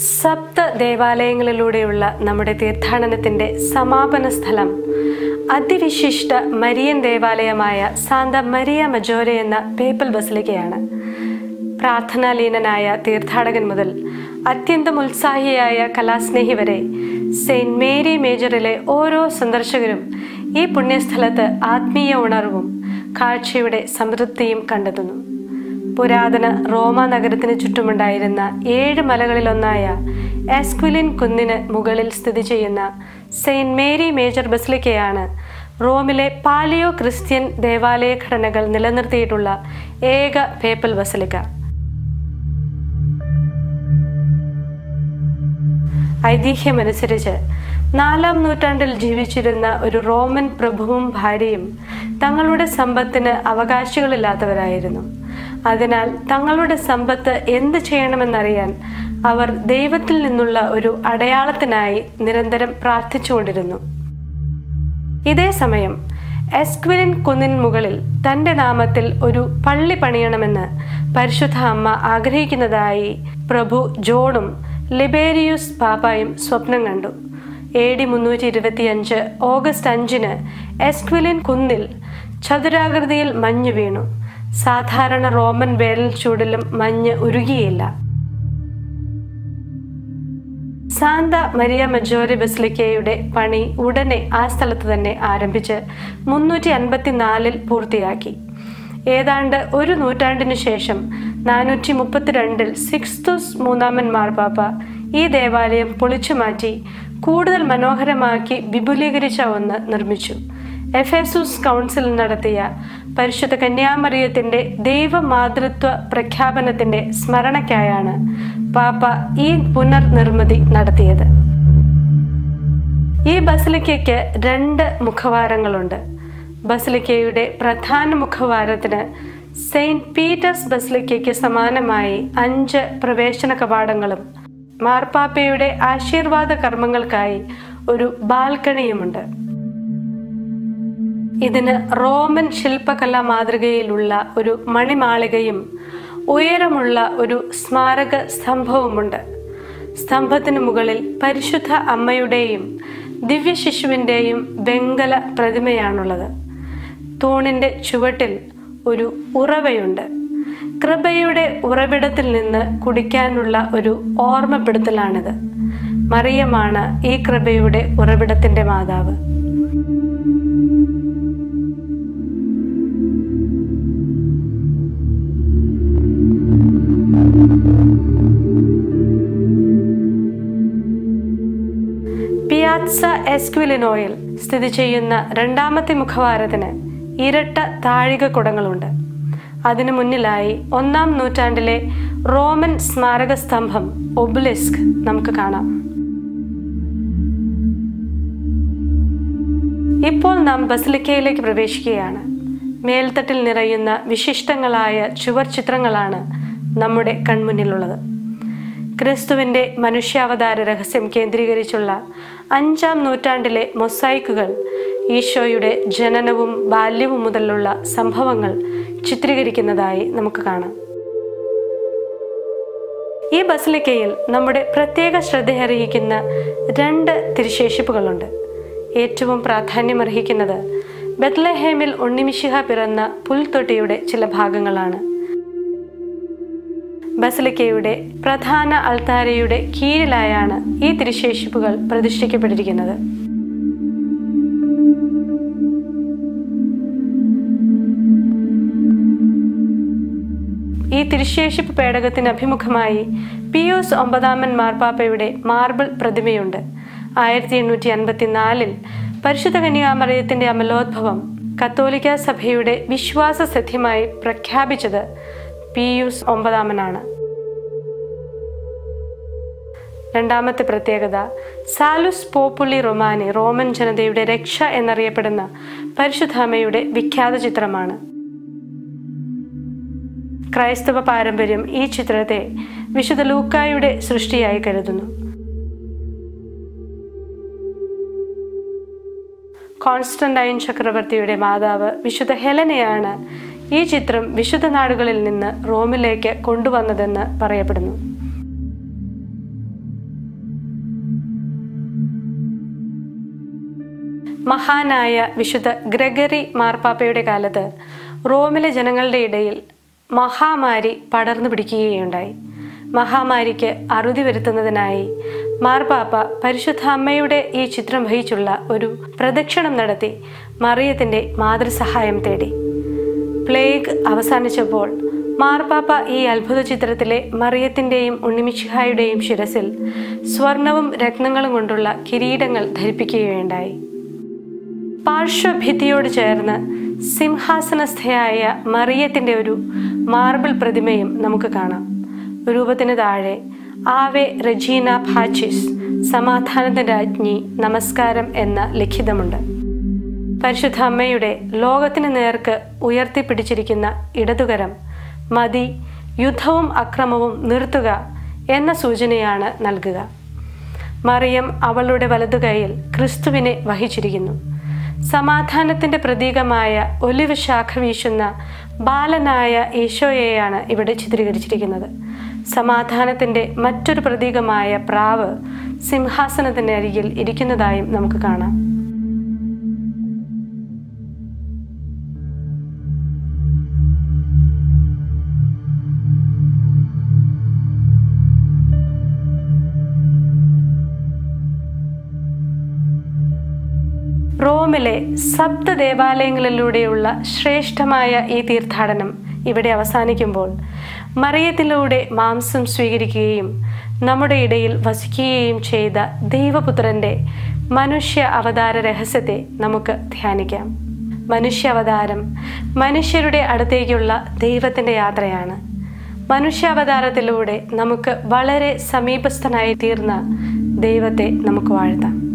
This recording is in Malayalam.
സപ്ത ദേവാലയങ്ങളിലൂടെയുള്ള നമ്മുടെ തീർത്ഥാടനത്തിൻ്റെ സമാപന സ്ഥലം അതിവിശിഷ്ട മരിയൻ ദേവാലയമായ സാന്ത മരിയ മജോര എന്ന പേപ്പൽ ബസിലിക്കയാണ് പ്രാർത്ഥനാലീനനായ തീർത്ഥാടകൻ മുതൽ അത്യന്തം ഉത്സാഹിയായ കലാസ്നേഹി വരെ സെയിൻറ്റ് മേരി മേജറിലെ ഓരോ സന്ദർശകരും ഈ പുണ്യസ്ഥലത്ത് ആത്മീയ ഉണർവും കാഴ്ചയുടെ സംതൃപ്തിയും കണ്ടെത്തുന്നു പുരാതന റോമ നഗരത്തിന് ചുറ്റുമുണ്ടായിരുന്ന ഏഴ് മലകളിലൊന്നായ എസ്ക്വിലിൻ കുന്നിന് മുകളിൽ സ്ഥിതി ചെയ്യുന്ന സെയിൻറ്റ് മേരി മേജർ ബസിലിക്കയാണ് റോമിലെ പാലിയോ ക്രിസ്ത്യൻ ദേവാലയ ഘടനകൾ നിലനിർത്തിയിട്ടുള്ള ഏക പേപ്പൽ ബസിലിക്ക ഐതിഹ്യമനുസരിച്ച് നാലാം നൂറ്റാണ്ടിൽ ജീവിച്ചിരുന്ന ഒരു റോമൻ പ്രഭുവും ഭാര്യയും തങ്ങളുടെ സമ്പത്തിന് അവകാശികളില്ലാത്തവരായിരുന്നു അതിനാൽ തങ്ങളുടെ സമ്പത്ത് എന്ത് ചെയ്യണമെന്നറിയാൻ അവർ ദൈവത്തിൽ നിന്നുള്ള ഒരു അടയാളത്തിനായി നിരന്തരം പ്രാർത്ഥിച്ചുകൊണ്ടിരുന്നു ഇതേ സമയം എസ്ക്വിലിൻ കുന്നിൻ മുകളിൽ തൻ്റെ നാമത്തിൽ ഒരു പള്ളി പണിയണമെന്ന് പരിശുദ്ധ അമ്മ ആഗ്രഹിക്കുന്നതായി പ്രഭു ജോണും ലിബേരിയൂസ് പാപ്പായും സ്വപ്നം കണ്ടു എ ഡി മുന്നൂറ്റി ഇരുപത്തിയഞ്ച് ഓഗസ്റ്റ് അഞ്ചിന് എസ്ക്വിലിൻ കുന്നിൽ ചതുരാകൃതിയിൽ മഞ്ഞ് വീണു സാധാരണ റോമൻ വേനൽ ചൂടിലും മഞ്ഞ് ഉരുകിയില്ല സാന്ത മരിയ മജോറി ബസിലിക്കയുടെ പണി ഉടനെ ആ സ്ഥലത്ത് തന്നെ ആരംഭിച്ച് മുന്നൂറ്റി അൻപത്തിനാലിൽ പൂർത്തിയാക്കി ഏതാണ്ട് ഒരു നൂറ്റാണ്ടിനു ശേഷം നാനൂറ്റി മുപ്പത്തിരണ്ടിൽ സിക്സ്തുസ് മൂന്നാമൻ മാർപ്പാപ്പ ഈ ദേവാലയം പൊളിച്ചു മാറ്റി കൂടുതൽ മനോഹരമാക്കി വിപുലീകരിച്ച ഒന്ന് നിർമ്മിച്ചു എഫേസൂസ് കൗൺസിൽ നടത്തിയ പരിശുദ്ധ കന്യാമറിയത്തിന്റെ ദൈവമാതൃത്വ പ്രഖ്യാപനത്തിന്റെ സ്മരണയ്ക്കായാണ് പാപ്പ ഈ പുനർനിർമ്മിതി നടത്തിയത് ഈ ബസിലിക്കയ്ക്ക് രണ്ട് മുഖവാരങ്ങളുണ്ട് ബസിലിക്കയുടെ പ്രധാന മുഖവാരത്തിന് സെയിൻറ്റ് പീറ്റേഴ്സ് ബസിലിക്കയ്ക്ക് സമാനമായി അഞ്ച് പ്രവേശന കവാടങ്ങളും മാർപ്പാപ്പയുടെ ആശീർവാദ കർമ്മങ്ങൾക്കായി ഒരു ബാൽക്കണിയുമുണ്ട് ഇതിന് റോമൻ ശില്പകലാ മാതൃകയിലുള്ള ഒരു മണിമാളികയും ഉയരമുള്ള ഒരു സ്മാരക സ്തംഭവുമുണ്ട് സ്തംഭത്തിന് മുകളിൽ പരിശുദ്ധ അമ്മയുടെയും ദിവ്യശിശുവിൻ്റെയും വെങ്കല പ്രതിമയാണുള്ളത് തൂണിൻ്റെ ചുവട്ടിൽ ഒരു ഉറവയുണ്ട് കൃപയുടെ ഉറവിടത്തിൽ നിന്ന് കുടിക്കാനുള്ള ഒരു ഓർമ്മപ്പെടുത്തലാണിത് മറിയമാണ് ഈ കൃപയുടെ ഉറവിടത്തിൻ്റെ മാതാവ് പിയാത്സ എസ്ക്വിലിനോയിൽ സ്ഥിതി ചെയ്യുന്ന രണ്ടാമത്തെ മുഖവാരത്തിന് ഇരട്ട താഴിക കുടങ്ങളുണ്ട് അതിനു മുന്നിലായി ഒന്നാം നൂറ്റാണ്ടിലെ റോമൻ സ്മാരക സ്തംഭം ഒബുലിസ്ക് നമുക്ക് കാണാം ഇപ്പോൾ നാം ബസിലിക്കയിലേക്ക് പ്രവേശിക്കുകയാണ് മേൽത്തട്ടിൽ നിറയുന്ന വിശിഷ്ടങ്ങളായ ചുവർ ചിത്രങ്ങളാണ് നമ്മുടെ കൺമുന്നിലുള്ളത് ക്രിസ്തുവിൻ്റെ മനുഷ്യാവതാര രഹസ്യം കേന്ദ്രീകരിച്ചുള്ള അഞ്ചാം നൂറ്റാണ്ടിലെ മൊസൈക്കുകൾ ഈശോയുടെ ജനനവും ബാല്യവും മുതലുള്ള സംഭവങ്ങൾ ചിത്രീകരിക്കുന്നതായി നമുക്ക് കാണാം ഈ ബസിലിക്കയിൽ നമ്മുടെ പ്രത്യേക ശ്രദ്ധയർഹിക്കുന്ന രണ്ട് തിരുശേഷിപ്പുകളുണ്ട് ഏറ്റവും പ്രാധാന്യമർഹിക്കുന്നത് ബത്ലഹേമിൽ ഉണ്ണിമിശിഹ പിറന്ന പുൽത്തൊട്ടിയുടെ ചില ഭാഗങ്ങളാണ് ബസലിക്കയുടെ പ്രധാന അൾത്താരയുടെ കീഴിലായാണ് ഈ തിരുശേഷിപ്പുകൾ പ്രതിഷ്ഠിക്കപ്പെട്ടിരിക്കുന്നത് ഈ തിരുശേഷിപ്പ് പേടകത്തിന് അഭിമുഖമായി പിയൂസ് ഒമ്പതാമൻ മാർപ്പാപ്പയുടെ മാർബിൾ പ്രതിമയുണ്ട് ആയിരത്തി എണ്ണൂറ്റി അൻപത്തിനാലിൽ പരിശുദ്ധ കന്യാമറിയത്തിന്റെ അമലോദ്ഭവം കത്തോലിക്ക സഭയുടെ വിശ്വാസ സത്യമായി പ്രഖ്യാപിച്ചത് പിയൂസ് ഒമ്പതാമനാണ് രണ്ടാമത്തെ പ്രത്യേകത സാലുസ് പോപ്പുള്ളി റൊമാനി റോമൻ ജനതയുടെ രക്ഷ എന്നറിയപ്പെടുന്ന പരിശുദ്ധാമയുടെ വിഖ്യാത ചിത്രമാണ് ക്രൈസ്തവ പാരമ്പര്യം ഈ ചിത്രത്തെ വിശുദ്ധ ലൂക്കായുടെ സൃഷ്ടിയായി കരുതുന്നു കോൺസ്റ്റന്റൈൻ ചക്രവർത്തിയുടെ മാതാവ് വിശുദ്ധ ഹെലനയാണ് ഈ ചിത്രം വിശുദ്ധ നാടുകളിൽ നിന്ന് റോമിലേക്ക് കൊണ്ടുവന്നതെന്ന് പറയപ്പെടുന്നു മഹാനായ വിശുദ്ധ ഗ്രഗറി മാർപ്പാപ്പയുടെ കാലത്ത് റോമിലെ ജനങ്ങളുടെ ഇടയിൽ മഹാമാരി പടർന്നു പിടിക്കുകയുണ്ടായി മഹാമാരിക്ക് അറുതി വരുത്തുന്നതിനായി മാർപ്പാപ്പ പരിശുദ്ധ അമ്മയുടെ ഈ ചിത്രം വഹിച്ചുള്ള ഒരു പ്രദക്ഷിണം നടത്തി മറിയത്തിൻ്റെ മാതൃസഹായം തേടി പ്ലേഗ് അവസാനിച്ചപ്പോൾ മാർപ്പാപ്പ ഈ അത്ഭുത ചിത്രത്തിലെ മറിയത്തിൻ്റെയും ഉണ്ണിമിഷിഹായുടെയും ശിരസിൽ സ്വർണവും രത്നങ്ങളും കൊണ്ടുള്ള കിരീടങ്ങൾ ധരിപ്പിക്കുകയുണ്ടായി പാർശ്വഭിത്തിയോട് ചേർന്ന് സിംഹാസനസ്ഥയായ മറിയത്തിൻ്റെ ഒരു മാർബിൾ പ്രതിമയും നമുക്ക് കാണാം രൂപത്തിന് താഴെ ആവെ റജീന ഭാച്ചിസ് സമാധാനത്തിൻ്റെ രാജ്ഞി നമസ്കാരം എന്ന ലിഖിതമുണ്ട് പരിശുദ്ധ അമ്മയുടെ ലോകത്തിന് നേർക്ക് ഉയർത്തിപ്പിടിച്ചിരിക്കുന്ന ഇടതുകരം മതി യുദ്ധവും അക്രമവും നിർത്തുക എന്ന സൂചനയാണ് നൽകുക മറിയം അവളുടെ വലതുകൈയിൽ ക്രിസ്തുവിനെ വഹിച്ചിരിക്കുന്നു സമാധാനത്തിന്റെ പ്രതീകമായ ഒലിവ് ശാഖ വീശുന്ന ബാലനായ ഈശോയെയാണ് ഇവിടെ ചിത്രീകരിച്ചിരിക്കുന്നത് സമാധാനത്തിന്റെ മറ്റൊരു പ്രതീകമായ പ്രാവ് സിംഹാസനത്തിന്റെ അരികിൽ ഇരിക്കുന്നതായും നമുക്ക് കാണാം റോമിലെ സപ്ത ദേവാലയങ്ങളിലൂടെയുള്ള ശ്രേഷ്ഠമായ ഈ തീർത്ഥാടനം ഇവിടെ അവസാനിക്കുമ്പോൾ മറിയത്തിലൂടെ മാംസം സ്വീകരിക്കുകയും നമ്മുടെ ഇടയിൽ വസിക്കുകയും ചെയ്ത ദൈവപുത്രന്റെ മനുഷ്യ അവതാര രഹസ്യത്തെ നമുക്ക് ധ്യാനിക്കാം മനുഷ്യ അവതാരം മനുഷ്യരുടെ അടുത്തേക്കുള്ള ദൈവത്തിൻ്റെ യാത്രയാണ് മനുഷ്യാവതാരത്തിലൂടെ നമുക്ക് വളരെ സമീപസ്ഥനായി തീർന്ന ദൈവത്തെ നമുക്ക് വാഴ്ത്താം